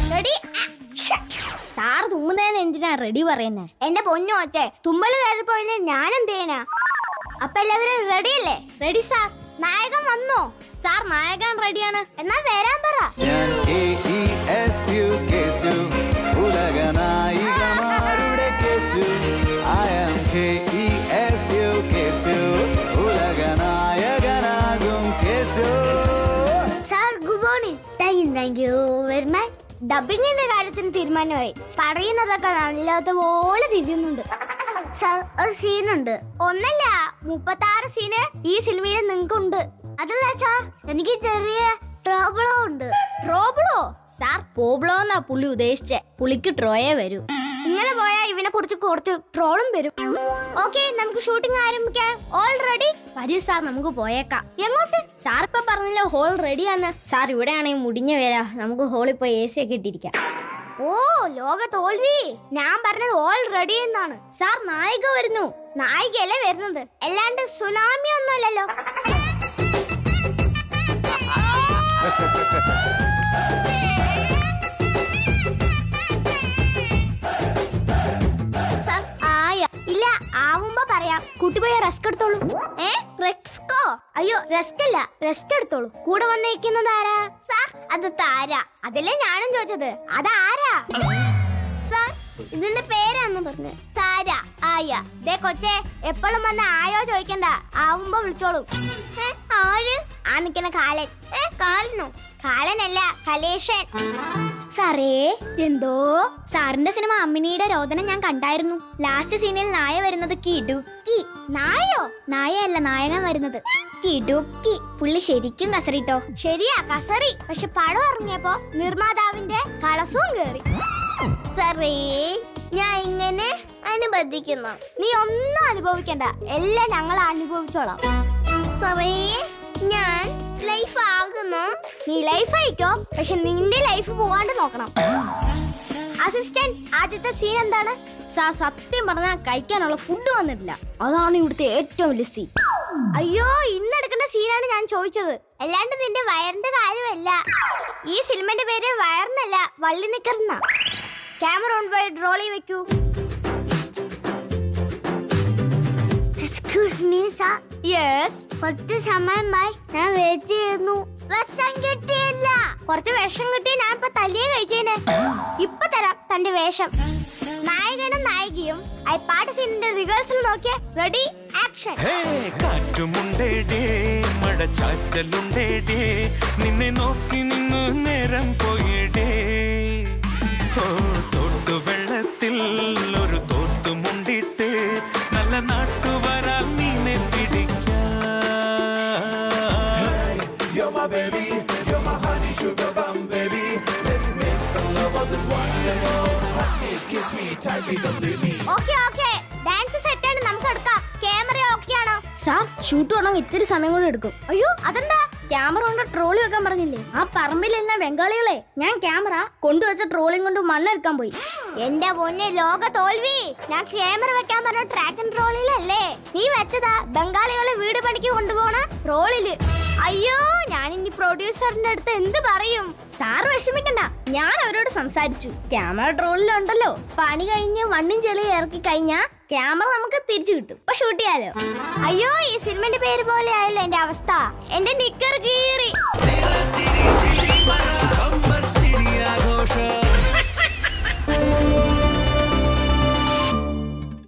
Ready sir തുമ്മുന്നതിന് എന്തിനാ ready പറയുന്നേ എന്റെ പൊന്നു ഒച്ചേ തുമ്പല് കയറിപ്പോയില്ലേ ഞാൻ എന്ത് ചെയ്യാനാ അപ്പൊ എല്ലാവരും റെഡി അല്ലേ റെഡി സാർ നായകൻ വന്നോ സാർ നായകൻ റെഡിയാണ് എന്നാ വരാൻ പറ ഞാൻ എ ഇ എസ് യു കേസു ഉലക നായികമാരുടെ കേസു ഐ ആം കെ ഇ എസ് യു കേസു ഉലക നായകനാകും കേസു sir good morning thank you thank you very much ഡബിങ്ങിന്റെ കാര്യത്തിന് തീരുമാനമായി പറയുന്നതൊക്കെ നല്ലതുപോലെ തിരിയുന്നുണ്ട് സാർ ഒരു സീനുണ്ട് ഒന്നല്ല മുപ്പത്തി ആറ് സീന് ഈ സിനിമയിൽ നിങ്ങൾക്കുണ്ട് അതല്ല സാർ എനിക്ക് ചെറിയ പ്രോബ്ലം ഉണ്ട് ട്രോബിളോ സാർ പോബ്ലോ എന്നാ പുള്ളി ഉദ്ദേശിച്ചേ പുള്ളിക്ക് ട്രോയെ വരൂ ഇങ്ങനെ പോയാൽ ഇവനെ കുറിച്ച് കുറച്ച് ട്രോളും വരും ഓക്കെ നമുക്ക് ഷൂട്ടിംഗ് ആരംഭിക്കാം ഓൾറെഡി വരൂ സാർ നമുക്ക് പോയേക്കാം എങ്ങോട്ട് സാർ ഇപ്പൊ പറഞ്ഞല്ലോ ഹോൾ റെഡിയാന്ന് സാർ ഇവിടെയാണെങ്കിൽ മുടിഞ്ഞ വേല നമുക്ക് ഹോളിൽ പോയി എ സി ഒക്കെ ഇട്ടിരിക്കാം ഓ ലോക തോൽവി ഞാൻ പറഞ്ഞത് ഓൾറെഡി എന്നാണ് സാർ നായിക വരുന്നു നായികയല്ലേ വരുന്നത് അല്ലാണ്ട് സുനാമി ഒന്നുമല്ലല്ലോ സർ, ആയ. ഇല്ല ആവുമ്പോ പറയാം കുട്ടി പോയി റെസ്റ്റ് എടുത്തോളൂ ഏ റെസ്കോ അയ്യോ റെസ്റ്റ് അല്ല റെസ്റ്റ് എടുത്തോളൂ കൂടെ വന്നിരിക്കുന്നത് ആരാ സാർ അത് താര അതല്ലേ ഞാനും ചോദിച്ചത് അതാരാ സാർ ഇതിന്റെ പേരാന്ന് പറഞ്ഞു താര ആയ ദേ കൊച്ചേ എപ്പോഴും വന്ന് ആയോ ചോദിക്കണ്ട ആവുമ്പോ വിളിച്ചോളൂ ഏ, ആര് ആ നിക്കുന്ന കാലൻ ഏ കാലനോ കാലനല്ല കലേഷൻ സാറേ എന്തോ സാറിന്റെ സിനിമ അമ്മിനിയുടെ രോദനം ഞാൻ കണ്ടായിരുന്നു ലാസ്റ്റ് സീനിൽ നായ വരുന്നത് കിടുക്കി നായോ നായയല്ല നായകൻ വരുന്നത് കിടുക്കി പുള്ളി ശരിക്കും കസറിട്ടോ ശരിയാ കസറി പക്ഷെ പടം ഇറങ്ങിയപ്പോ നിർമ്മാതാവിന്റെ കളസവും കേറി സാറേ ഞാൻ ഇങ്ങനെ അനുബന്ധിക്കുന്നു നീ ഒന്നും അനുഭവിക്കണ്ട എല്ലാം ഞങ്ങൾ അനുഭവിച്ചോളാം സാറേ ഞാൻ ലൈഫ് ആകുന്നു നീ ലൈഫ് അയക്കോ പക്ഷെ നിന്റെ ലൈഫ് പോവാണ്ട് നോക്കണം അസിസ്റ്റന്റ് ആദ്യത്തെ സീൻ എന്താണ് സാർ സത്യം പറഞ്ഞാൽ കഴിക്കാനുള്ള ഫുഡ് വന്നിട്ടില്ല അതാണ് ഇവിടുത്തെ ഏറ്റവും വലിയ സീൻ അയ്യോ ഇന്ന് എടുക്കേണ്ട സീനാണ് ഞാൻ ചോദിച്ചത് അല്ലാണ്ട് നിന്റെ വയറിന്റെ കാര്യമല്ല ഈ സിനിമന്റെ പേര് വയറിനല്ല വള്ളി നിക്കറുന്ന ക്യാമറ ഓൺ ബൈ ഡ്രോളി വെക്കൂ എക്സ്ക്യൂസ് മീ സാർ യെസ് കുറച്ച് സമയമായി ഞാൻ വെയിറ്റ് ചെയ്യുന്നു വിഷം കിട്ടിയില്ല കുറച്ച് വേഷം കിട്ടി ഞാൻ ഇപ്പൊ തല്ലിയെ കഴിച്ചേനെ ഇപ്പൊ തരാം തന്റെ വേഷം നായകനും നായികയും അയപ്പാട്ട് സീനിന്റെ റിഹേഴ്സൽ നോക്കിയ റെഡി ആക്ഷൻ ഹേ കാറ്റുമുണ്ടേടേ മഴച്ചാറ്റലുണ്ടേടേ നിന്നെ നോക്കി നിന്നു നേരം പോയിടേ ഓ തോട്ടുവെള്ളത്തിൽ ഒരു തോട്ടുമുണ്ടിട്ട് നല്ല നാട്ടുവരാൽ നീനെ പിടിക്കാം You're my baby, you're my honey sugar bum baby. Let's make some love on this wonderful. Hug me, kiss me, tight me, don't leave me. Okay okay dance set ആണ് നമുക്ക് എടുക്കാം ക്യാമറ ഓക്കെ ആണോ sir shoot തുടങ്ങാൻ ഇത്തിരി സമയം കൂടെ എടുക്കും അയ്യോ അതെന്താ ക്യാമറ കൊണ്ട് ട്രോളി വെക്കാൻ പറഞ്ഞില്ലേ ആ പറമ്പിലെന്ന ബംഗാളികളെ ഞാൻ ക്യാമറ കൊണ്ടുവച്ച ട്രോളിയും കൊണ്ട് മണ്ണെടുക്കാൻ പോയി എന്റെ പൊന്നെ ലോക തോൽവി ഞാൻ ക്യാമറ വെക്കാൻ പറഞ്ഞ ട്രാക്ക് ആൻഡ് റോളിലല്ലേ നീ വെച്ചതാ ബംഗാളികളെ വീട് പണിക്ക് കൊണ്ടുപോണ റോളില് അയ്യോ ഞാൻ ഇനി പ്രൊഡ്യൂസറിന്റെ അടുത്ത് എന്ത് പറയും സാർ വിഷമിക്കണ്ട ഞാൻ അവരോട് സംസാരിച്ചു ക്യാമറ ട്രോളിലുണ്ടല്ലോ പണി കഴിഞ്ഞ് മണ്ണും ചെളി ഇറക്കി കഴിഞ്ഞാ ക്യാമറ നമുക്ക് തിരിച്ചു കിട്ടും ഇപ്പൊ ഷൂട്ട് ചെയ്യാലോ അയ്യോ ഈ സിനിമന്റെ പേര് പോലെ ആയല്ലോ എന്റെ അവസ്ഥ എന്റെ നിക്കർ കീറി ചിരി ചിരി മറ